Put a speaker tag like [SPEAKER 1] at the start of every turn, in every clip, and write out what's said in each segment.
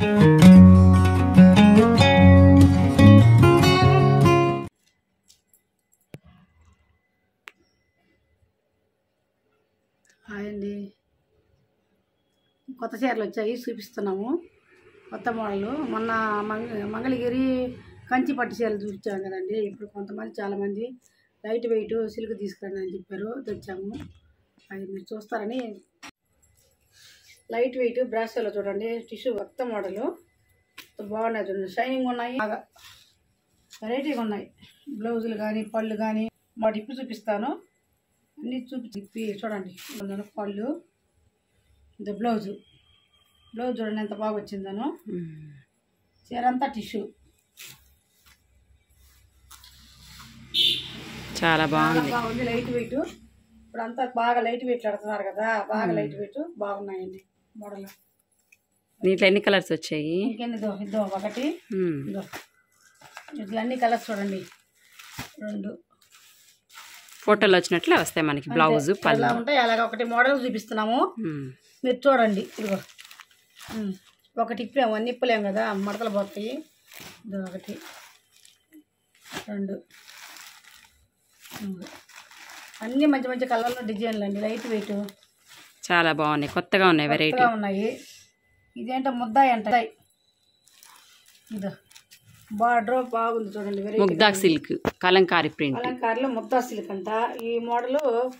[SPEAKER 1] Hi అండి కొత్త చీరలు వచ్చాయి చూపిస్తున్నాము కొత్త మోడల్ మొన్న మంగ మంగళగిరి కంచి పట్టు చీరలు చూపించాం కదండి ఇప్పుడు కొంతమంది చాలామంది లైట్ వెయిట్ సిల్క్ తీసుకురండి అని చెప్పారు తెచ్చాము అది మీరు చూస్తారని లైట్ వెయిట్ బ్రాస్లో చూడండి టిష్యూ కొత్త మోడల్ బాగున్నాయి చూడండి షైనింగ్ ఉన్నాయి బాగా వెరైటీగా ఉన్నాయి బ్లౌజులు కానీ పళ్ళు కానీ వాటి ఇప్పి చూపిస్తాను అన్నీ చూపించి ఇప్పి చూడండి అందులో పళ్ళు ఇది బ్లౌజు బ్లౌజ్ చూడండి ఎంత బాగా వచ్చిందనో చీర అంతా టిష్యూ
[SPEAKER 2] చాలా
[SPEAKER 1] చాలా
[SPEAKER 2] బాగుంది
[SPEAKER 1] బాగుంది లైట్ వెయిట్ ఇప్పుడు అంతా బాగా లైట్ వెయిట్ ఆడుతున్నారు కదా బాగా లైట్ వెయిట్ బాగున్నాయండి మోడల్
[SPEAKER 2] దీంట్లో ఎన్ని కలర్స్ వచ్చాయి
[SPEAKER 1] ఇంకెన్ని ఇదో ఇదో ఒకటి
[SPEAKER 2] మ్మ్.
[SPEAKER 1] ఇదో ఇట్లా అన్ని కలర్స్ చూడండి రెండు
[SPEAKER 2] ఫోటోలో వచ్చినట్లే వస్తాయి మనకి బ్లౌజ్
[SPEAKER 1] ఎలా
[SPEAKER 2] పళ్ళు
[SPEAKER 1] ఉంటాయి అలాగ ఒకటి మోడల్ చూపిస్తున్నాము
[SPEAKER 2] మ్మ్.
[SPEAKER 1] మీరు చూడండి ఇదిగో ఉమ్. ఒకటి ఇప్పాము అన్ని ఇప్పలేం కదా మడతలు పోతాయి ఇది ఒకటి రెండు మూడు అన్నీ మంచి మంచి కలర్లో డిజైన్లు అండి లైట్ వెయిట్
[SPEAKER 2] చాలా బాగున్నాయి కొత్తగా ఉన్నాయి వెరైటీ
[SPEAKER 1] కొత్తగా ఉన్నాయి ఇదేంటో ముద్దాయి అంటాయి ఇదో బార్డర్ బాగుంది చూడండి variety
[SPEAKER 2] Mugdha silk Kalamkari print
[SPEAKER 1] అలంకారులో ముద్దా సిల్క్ అంట ఈ మోడలు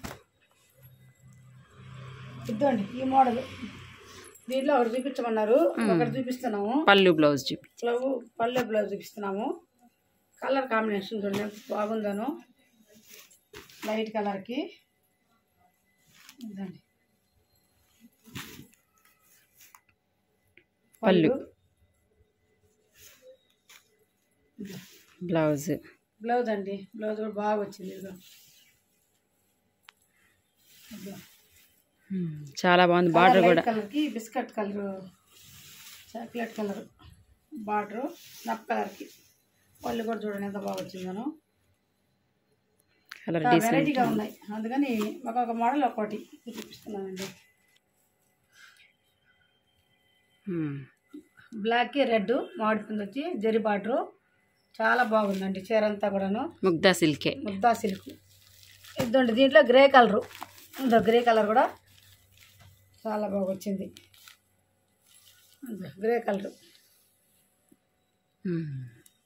[SPEAKER 1] ఇద్దండి ఈ మోడల్ దీంట్లో ఒకటి చూపించమన్నారు ఒకటి చూపిస్తున్నాము
[SPEAKER 2] పళ్ళు బ్లౌజ్ చూపి
[SPEAKER 1] బ్లౌ పల్లె బ్లౌజ్ చూపిస్తున్నాము కలర్ కాంబినేషన్ చూడండి ఎంత బాగుందను లైట్ కలర్కి ఇదండి
[SPEAKER 2] పళ్ళు. బ్లౌజ్
[SPEAKER 1] బ్లౌజ్ అండి బ్లౌజ్ కూడా బాగా వచ్చింది ఇదిగో ఇదిగో.
[SPEAKER 2] మ్మ్. చాలా బాగుంది బార్డర్
[SPEAKER 1] లైట్
[SPEAKER 2] కూడా
[SPEAKER 1] కలర్కి biscuit colour chocolate colour border స్నప్ కలర్కి పళ్ళు కూడా చూడండి ఎంత బాగా వచ్చిందను
[SPEAKER 2] కలర్ డీసెంట్
[SPEAKER 1] వెరైటీగా ఉన్నాయి అందుకని ఒక్కొక్క మోడల్ ఒక్కొక్కటి చూపిస్తున్నానండి బ్లాక్కి రెడ్ మామిడి పిండి వచ్చి జరి బార్డరు చాలా బాగుందండి చీర అంతా కూడాను
[SPEAKER 2] ముగ్దా సిల్కే
[SPEAKER 1] ముద్దా సిల్క్ ఇదండి దీంట్లో గ్రే కలరు ఇదో గ్రే కలర్ కూడా చాలా బాగా వచ్చింది ఇదో గ్రే కలరు
[SPEAKER 2] మ్మ్.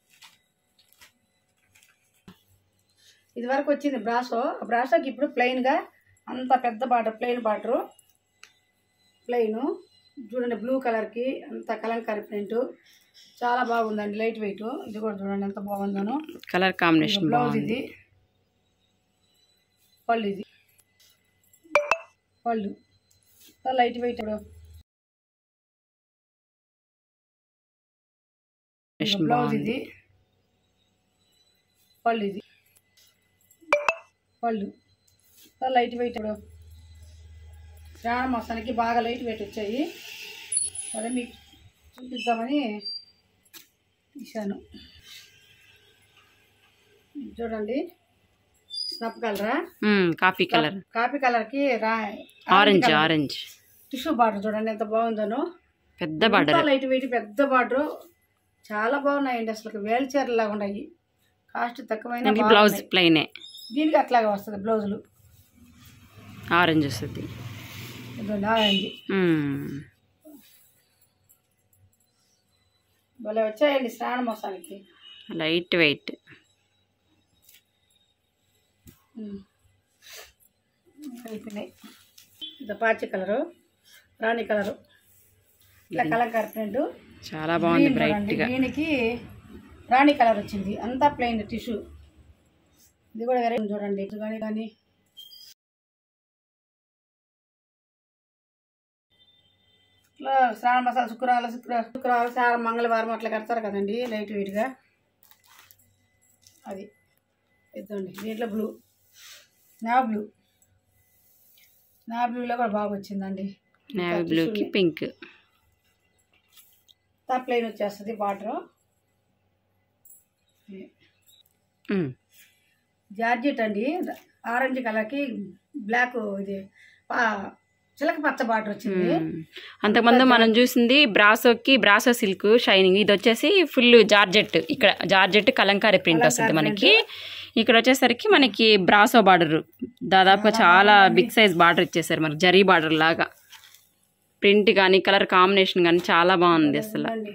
[SPEAKER 1] ఇది వరకు వచ్చింది బ్రాసో ఆ బ్రాసోకి ఇప్పుడు ప్లెయిన్గా అంత పెద్ద బార్డర్ ప్లెయిన్ బార్డరు ప్లెయిన్ చూడండి బ్లూ కలర్కి అంత కలంకారీ ప్రింట్ చాలా బాగుందండి లైట్ వెయిట్ ఇది కూడా చూడండి ఎంత బాగుందను
[SPEAKER 2] కలర్ కాంబినేషన్
[SPEAKER 1] బ్లౌజ్
[SPEAKER 2] బాగుంది
[SPEAKER 1] ఇది పళ్ళు ఇది పళ్ళు ఎంత లైట్ వెయిట్ ఇప్పుడు
[SPEAKER 2] కాంబినేషన్
[SPEAKER 1] బ్లౌజ్
[SPEAKER 2] బాగుంది
[SPEAKER 1] ఇది పళ్ళు ఇది పళ్ళు ఎంత లైట్ వెయిట్ ఇప్పుడు శ్రావణ మాసానికి బాగా లైట్ వెయిట్ వచ్చాయి సరే మీకు చూపిద్దామని తీశాను ఇది చూడండి స్నప్ కలరా
[SPEAKER 2] మ్మ్. కాఫీ కలర్
[SPEAKER 1] కాఫీ కలర్కి రా
[SPEAKER 2] ఆరెంజ్ ఆరెంజ్
[SPEAKER 1] టిష్యూ బార్డర్ చూడండి ఎంత బాగుందనో
[SPEAKER 2] పెద్ద బార్డర్
[SPEAKER 1] లైట్ వెయిట్ పెద్ద బార్డర్ చాలా బాగున్నాయండి అసలు వేల చీరలు లాగా ఉన్నాయి కాస్ట్ తక్కువైన
[SPEAKER 2] దీనికి బ్లౌజ్ ప్లెయినే
[SPEAKER 1] దీనికి అట్లాగే వస్తుంది బ్లౌజులు
[SPEAKER 2] ఆరెంజ్ వస్తుంది
[SPEAKER 1] ఇదిగోండి ఆరెంజ్
[SPEAKER 2] మ్మ్.
[SPEAKER 1] భలే వచ్చాయండి శ్రావణ మాసానికి
[SPEAKER 2] లైట్ వెయిట్
[SPEAKER 1] ఉమ్. అయిపోయినాయి ఇది పాచి కలరు రాణి కలరు ఇట్లా కలంకారీ ప్రింట్
[SPEAKER 2] చాలా బాగుంది బ్రైట్ గా
[SPEAKER 1] దీనికి రాణి కలర్ వచ్చింది అంతా ప్లెయిన్ టిష్యూ ఇది కూడా వేరే చూడండి ఇది కానీ కానీ ఇట్లా శ్రావణ మసాలా శుక్రవారం శుక్ర శుక్రవారం సారం మంగళవారం అట్లా కడతారు కదండి లైట్ వెయిట్గా అది ఇద్దండి దీంట్లో బ్లూ నా బ్లూ నా బ్లూలో కూడా బాగా వచ్చిందండి
[SPEAKER 2] నేవీ బ్లూకి పింక్
[SPEAKER 1] ప్లెయిన్ వచ్చేస్తుంది బార్డర్ జార్జెట్ అండి ఆరెంజ్ కలర్కి బ్లాక్ ఇది పా చిలక పచ్చ బార్డర్ వచ్చింది
[SPEAKER 2] మ్మ్. అంతకుముందు మనం చూసింది బ్రాసోకి బ్రాసో సిల్క్ షైనింగ్ ఇది వచ్చేసి ఫుల్ జార్జెట్ ఇక్కడ జార్జెట్ కలంకారీ ప్రింట్ వస్తుంది మనకి ఇక్కడ వచ్చేసరికి మనకి బ్రాసో బార్డర్ దాదాపుగా చాలా బిగ్ సైజ్ బార్డర్ ఇచ్చేసారు మనకి జరీ బార్డర్ లాగా ప్రింట్ కానీ కలర్ కాంబినేషన్ కానీ చాలా బాగుంది అసలు
[SPEAKER 1] చూడండి.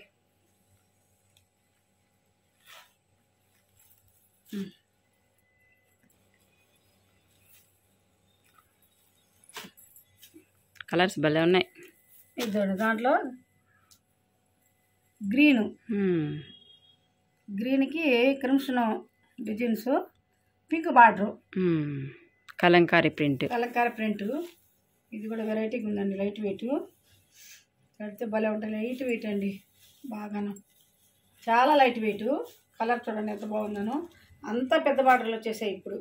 [SPEAKER 2] కలర్స్ భలే ఉన్నాయి
[SPEAKER 1] ఇది చూడండి దాంట్లో గ్రీను
[SPEAKER 2] మ్మ్.
[SPEAKER 1] గ్రీన్కి క్రిమ్సన్ డిజైన్స్ పింక్ బార్డరు
[SPEAKER 2] మ్మ్. కలంకారీ ప్రింట్
[SPEAKER 1] కలంకార ప్రింట్ ఇది కూడా వెరైటీగా ఉందండి లైట్ వెయిట్ కడితే భలే ఉంటుంది లైట్ వెయిట్ అండి బాగాను చాలా లైట్ వెయిట్ కలర్ చూడండి ఎంత బాగుందనో అంత పెద్ద బార్డర్లు వచ్చేసాయి ఇప్పుడు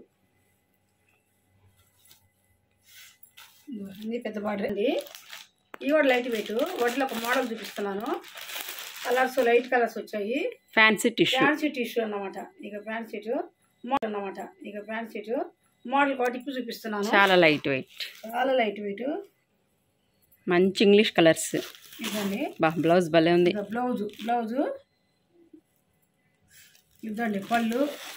[SPEAKER 1] ఇదిగో అన్ని పెద్ద బార్డర్ అండి ఇవి కూడా లైట్ వెయిట్ వాటిలో ఒక మోడల్ చూపిస్తున్నాను కలర్స్ లైట్ కలర్స్ వచ్చాయి
[SPEAKER 2] ఫ్యాన్సీ టిష్యూ
[SPEAKER 1] ఫ్యాన్సీ టిష్యూ అన్నమాట ఇక ఫ్యాన్సీ మోడల్ అన్నమాట ఇక ఫ్యాన్సీ మోడల్ కాబట్టి ఇప్పుడు చూపిస్తున్నాను
[SPEAKER 2] చాలా లైట్ వెయిట్
[SPEAKER 1] చాలా లైట్ వెయిట్
[SPEAKER 2] మంచి ఇంగ్లీష్ కలర్స్
[SPEAKER 1] ఇదండి
[SPEAKER 2] బా బ్లౌజ్ భలే ఉంది
[SPEAKER 1] ఇక బ్లౌజు బ్లౌజు ఇదండి పళ్ళు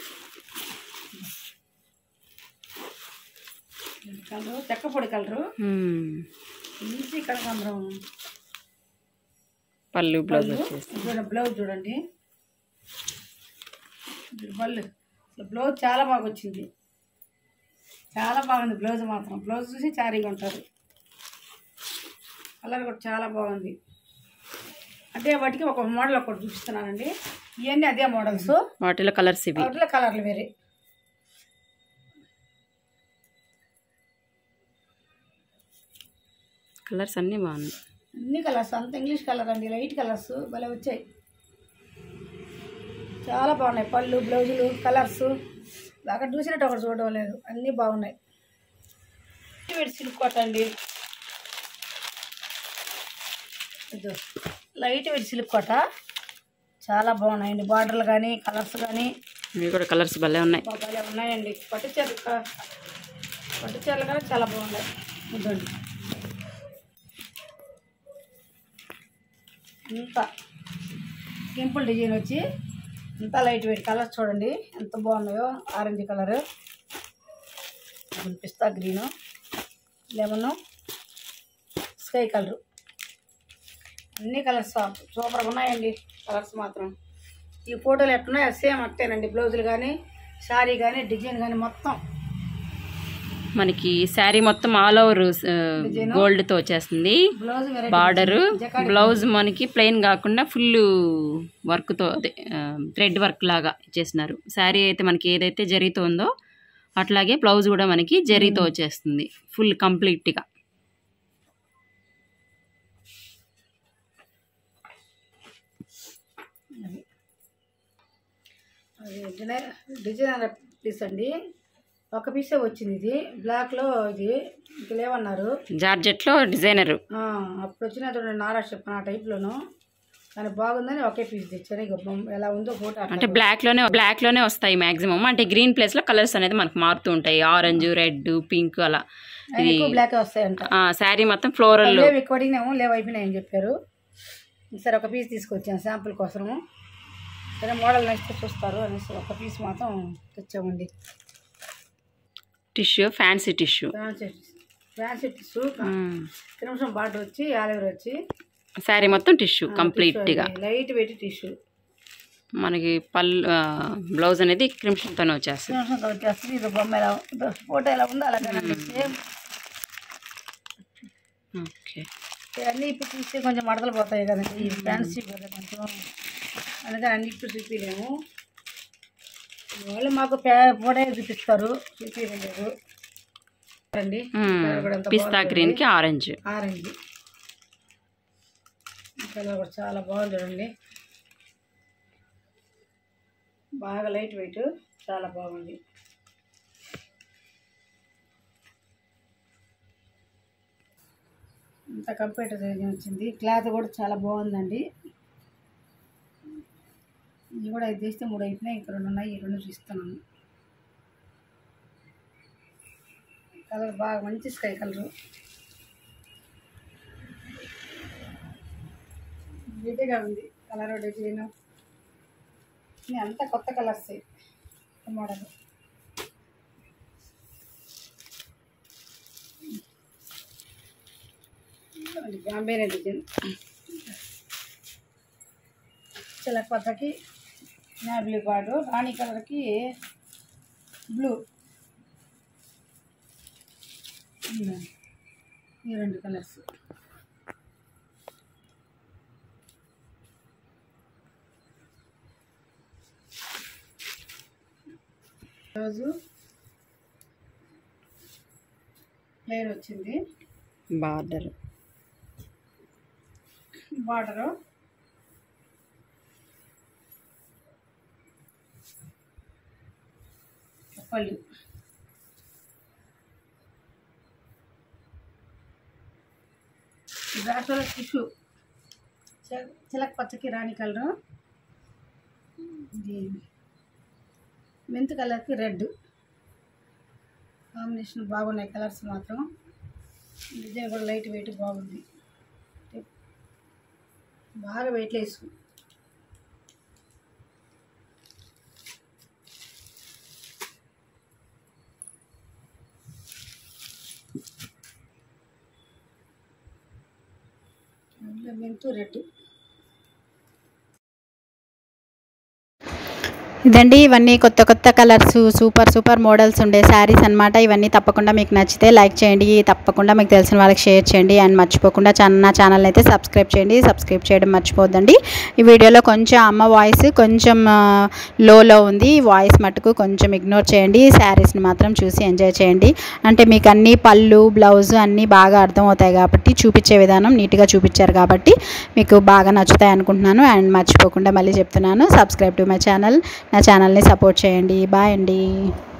[SPEAKER 1] కలరు చెక్కపొడి కలరు
[SPEAKER 2] మ్మ్.
[SPEAKER 1] మంచి కనకాంబరం
[SPEAKER 2] పళ్ళు బ్లౌజ్
[SPEAKER 1] పళ్ళు
[SPEAKER 2] వచ్చేసి
[SPEAKER 1] ఇదిగోండి బ్లౌజ్ చూడండి ఇది పళ్ళు అసలు బ్లౌజ్ చాలా బాగా వచ్చింది చాలా బాగుంది బ్లౌజ్ మాత్రం బ్లౌజ్ చూసి చారీగా ఉంటారు కలర్ కూడా చాలా బాగుంది అదే వాటికి ఒక మోడల్ ఒకటి చూపిస్తున్నానండి ఇవన్నీ అదే మోడల్స్
[SPEAKER 2] వాటిలో కలర్స్ ఇవి
[SPEAKER 1] వాటిలో కలర్లు వేరే
[SPEAKER 2] కలర్స్ అన్నీ బాగున్నాయి
[SPEAKER 1] అన్ని కలర్స్ అంత ఇంగ్లీష్ కలర్ అండి లైట్ కలర్స్ భలే వచ్చాయి చాలా బాగున్నాయి పళ్ళు బ్లౌజులు కలర్స్ అక్కడ చూసినట్టు ఒకటి చూడడం లేదు అన్నీ బాగున్నాయి లైట్ వెయిట్ సిల్క్ కోట అండి ఇదో లైట్ వెయిట్ సిల్క్ కోట చాలా బాగున్నాయండి బార్డర్లు కానీ కలర్స్ కానీ
[SPEAKER 2] ఇవి కూడా కలర్స్ భలే ఉన్నాయి
[SPEAKER 1] భలే ఉన్నాయండి పట్టు చీరలు క- పట్టు చీరలు కానీ చాలా బాగున్నాయి ఇదండి ఇంత సింపుల్ డిజైన్ వచ్చి ఇంత లైట్ వెయిట్ కలర్స్ చూడండి ఎంత బాగున్నాయో orange colour pista green lemon sky colour అన్ని కలర్స్ సూపర్గా ఉన్నాయండి కలర్స్ మాత్రం ఈ ఫోటోలు ఎట్టున్నాయో సేమ్ అట్టేనండి బ్లౌజులు కానీ శారీ కానీ డిజైన్ కానీ మొత్తం
[SPEAKER 2] మనకి శారీ మొత్తం ఆల్ ఓవర్ గోల్డ్ తో వచ్చేస్తుంది
[SPEAKER 1] బ్లౌజ్ వెరైటీ
[SPEAKER 2] బార్డర్ బ్లౌజ్ మనకి ప్లెయిన్ కాకుండా ఫుల్ వర్క్ తో అదే థ్రెడ్ వర్క్ లాగా ఇచ్చేసినారు శారీ అయితే మనకి ఏదైతే జరీతో ఉందో అట్లాగే బ్లౌజ్ కూడా మనకి జరీతో వచ్చేస్తుంది ఫుల్ కంప్లీట్ గా
[SPEAKER 1] అది డిజైన్ డిజైనర్ పీస్ అండి ఒక పీసే వచ్చింది ఇది బ్లాక్లో ఇది ఇంక లేవన్నారు
[SPEAKER 2] జార్జెట్ లో డిజైనర్
[SPEAKER 1] ఆ, అప్పుడు వచ్చిన చూడండి నారా చెప్పిన ఆ టైప్లోను కానీ బాగుందని ఒకే పీస్ తెచ్చాను ఇక బొమ్మ ఎలా ఉందో ఫోటో అట్లా
[SPEAKER 2] అంటే బ్లాక్ లోనే బ్లాక్ లోనే వస్తాయి మాక్సిమం అంటే గ్రీన్ ప్లేస్ లో కలర్స్ అనేది మనకు మారుతూ ఉంటాయి ఆరెంజ్ రెడ్ పింక్ అలా
[SPEAKER 1] ఆయన ఎక్కువ బ్లాకే వస్తాయంట
[SPEAKER 2] శారీ మొత్తం ఫ్లోరల్
[SPEAKER 1] లేవు ఎక్కువ అడిగినాము లేవు అయిపోయినాయని చెప్పారు సరే ఒక పీస్ తీసుకొచ్చాను శాంపుల్ కోసము సరే మోడల్ నెక్స్ట్ చూస్తారు అనేసి ఒక పీస్ మాత్రం తెచ్చామండి
[SPEAKER 2] tissue fancy tissue
[SPEAKER 1] fancy fancy tissue crimson border వచ్చి ఆలివర్ వచ్చి
[SPEAKER 2] శారీ మొత్తం టిష్యూ కంప్లీట్ గా
[SPEAKER 1] లైట్ వెయిట్ టిష్యూ
[SPEAKER 2] మనకి పళ్ళు బ్లౌజ్ అనేది క్రిమ్షన్తోనే వచ్చేస్తుంది
[SPEAKER 1] క్రిమ్సన్ కలర్ వచ్చేస్తుంది ఇది బొమ్మ ఎలా ఇదో ఫోటో ఎలా ఉందో అలాగే సేమ్
[SPEAKER 2] ఓకే
[SPEAKER 1] అన్నీ ఇప్పుడు చూస్తే కొంచెం మడతలు పోతాయి కదండి ఈ ఫ్యాన్సీ కదా కొంచెం అందుకని అన్ని ఇప్పుడు చూపించలేము వాళ్ళు మాకు పే- ఫోటో చూపిస్తారు చూపించలేదు అండి కలర్ కూడా ఎంత
[SPEAKER 2] పిస్తా గ్రీన్ కి ఆరెంజ్
[SPEAKER 1] ఆరెంజ్ కలర్ కూడా చాలా బాగుంది చూడండి బాగా లైట్ వెయిట్ చాలా బాగుంది ఇంత కంప్యూటర్ డిజైన్ వచ్చింది క్లాత్ కూడా చాలా బాగుందండి ఇవి కూడా ఐదు తీస్తే మూడు అయిపోయినాయి ఇంకా రెండు ఉన్నాయి ఈ రెండు చూస్తున్నాను కలర్ బాగా మంచి స్కై కలరు నీట్గా ఉంది కలర్ డిజైన్ ఇన్ని అంతా కొత్త కలర్స్ మోడల్ బాంబే డిజైన్ చిలక పచ్చకి నాబ్లీ బార్డు రాణి కలర్కి బ్లూ ఈ రెండు కలర్స్ రోజు ప్లేన్ వచ్చింది
[SPEAKER 2] బార్డర్
[SPEAKER 1] బార్డరు పళ్ళు బ్రాసోల టిష్యూ చి- చిలక పచ్చకి రాణి కలరు ఇది మెంత్ కలర్కి రెడ్ కాంబినేషన్ బాగున్నాయి కలర్స్ మాత్రం డిజైన్ కూడా లైట్ వెయిట్ బాగుంది బాగా వెయిట్లెస్ మెంతు రెడ్
[SPEAKER 3] ఇదండి ఇవన్నీ కొత్త కొత్త కలర్స్ సూపర్ సూపర్ మోడల్స్ ఉండే శారీస్ అన్నమాట ఇవన్నీ తప్పకుండా మీకు నచ్చితే లైక్ చేయండి తప్పకుండా మీకు తెలిసిన వాళ్ళకి షేర్ చేయండి అండ్ మర్చిపోకుండా ఛానల్ నా ఛానల్ అయితే సబ్స్క్రైబ్ చేయండి సబ్స్క్రైబ్ చేయడం మర్చిపోద్దండి ఈ వీడియోలో కొంచెం అమ్మ వాయిస్ కొంచెం లోలో ఉంది వాయిస్ మటుకు కొంచెం ఇగ్నోర్ చేయండి శారీస్ని మాత్రం చూసి ఎంజాయ్ చేయండి అంటే మీకు అన్ని పళ్ళు బ్లౌజ్ అన్నీ బాగా అర్థమవుతాయి కాబట్టి చూపించే విధానం నీట్గా చూపించారు కాబట్టి మీకు బాగా నచ్చుతాయి అనుకుంటున్నాను అండ్ మర్చిపోకుండా మళ్ళీ చెప్తున్నాను సబ్స్క్రైబ్ టు మై ఛానల్ నా ఛానల్ని సపోర్ట్ చేయండి బాయ్ అండి